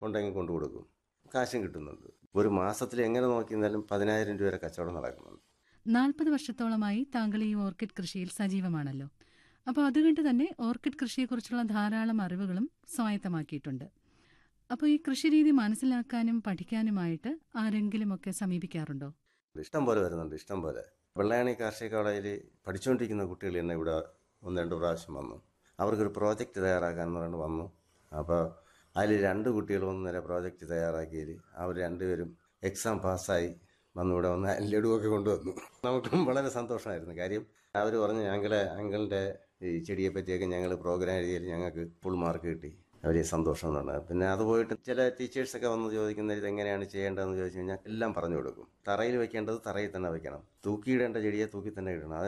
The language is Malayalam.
ഉണ്ടെങ്കിൽ കൊണ്ടു കൊടുക്കും കാശും കിട്ടുന്നുണ്ട് ഒരു മാസത്തിൽ എങ്ങനെ നോക്കിയിരുന്നാലും പതിനായിരം രൂപ വരെ കച്ചവടം നടക്കുന്നുണ്ട് നാൽപ്പത് വർഷത്തോളമായി താങ്കൾ ഈ ഓർക്കിഡ് കൃഷിയിൽ സജീവമാണല്ലോ അപ്പോൾ അതുകൊണ്ട് തന്നെ ഓർക്കിഡ് കൃഷിയെക്കുറിച്ചുള്ള ധാരാളം അറിവുകളും സ്വായത്തമാക്കിയിട്ടുണ്ട് അപ്പോൾ ഈ കൃഷിരീതി മനസ്സിലാക്കാനും പഠിക്കാനുമായിട്ട് ആരെങ്കിലുമൊക്കെ സമീപിക്കാറുണ്ടോ ഇഷ്ടം പോലെ വരുന്നുണ്ട് ഇഷ്ടം പോലെ വെള്ളയാണി കാർഷിക കോളേജിൽ പഠിച്ചുകൊണ്ടിരിക്കുന്ന കുട്ടികൾ തന്നെ ഇവിടെ ഒന്ന് രണ്ട് പ്രാവശ്യം വന്നു അവർക്കൊരു പ്രോജക്റ്റ് തയ്യാറാക്കാന്ന് പറഞ്ഞ് വന്നു അപ്പോൾ അതിൽ രണ്ട് കുട്ടികൾ ഒന്നര പ്രോജക്റ്റ് തയ്യാറാക്കിയതിൽ അവർ രണ്ടുപേരും എക്സാം പാസ്സായി വന്നു ഇവിടെ വന്ന് ലഡുവൊക്കെ കൊണ്ടുവന്നു നമുക്കും വളരെ സന്തോഷമായിരുന്നു കാര്യം അവർ പറഞ്ഞു ഞങ്ങളെ അങ്കിളിൻ്റെ ഈ ചെടിയെ പറ്റിയൊക്കെ ഞങ്ങൾ പ്രോഗ്രാം എഴുതിയതിൽ ഞങ്ങൾക്ക് ഫുൾ മാർക്ക് കിട്ടി വലിയ സന്തോഷം എന്നാണ് പിന്നെ അത് പോയിട്ട് ചില ടീച്ചേഴ്സൊക്കെ വന്ന് ചോദിക്കുന്നത് ഇത് എങ്ങനെയാണ് ചെയ്യേണ്ടതെന്ന് ചോദിച്ചു കഴിഞ്ഞാൽ എല്ലാം പറഞ്ഞു കൊടുക്കും തറയിൽ വെക്കേണ്ടത് തറയിൽ തന്നെ വെക്കണം തൂക്കിയിടേണ്ട ചെടിയെ തൂക്കി തന്നെ ഇടണം അതിന്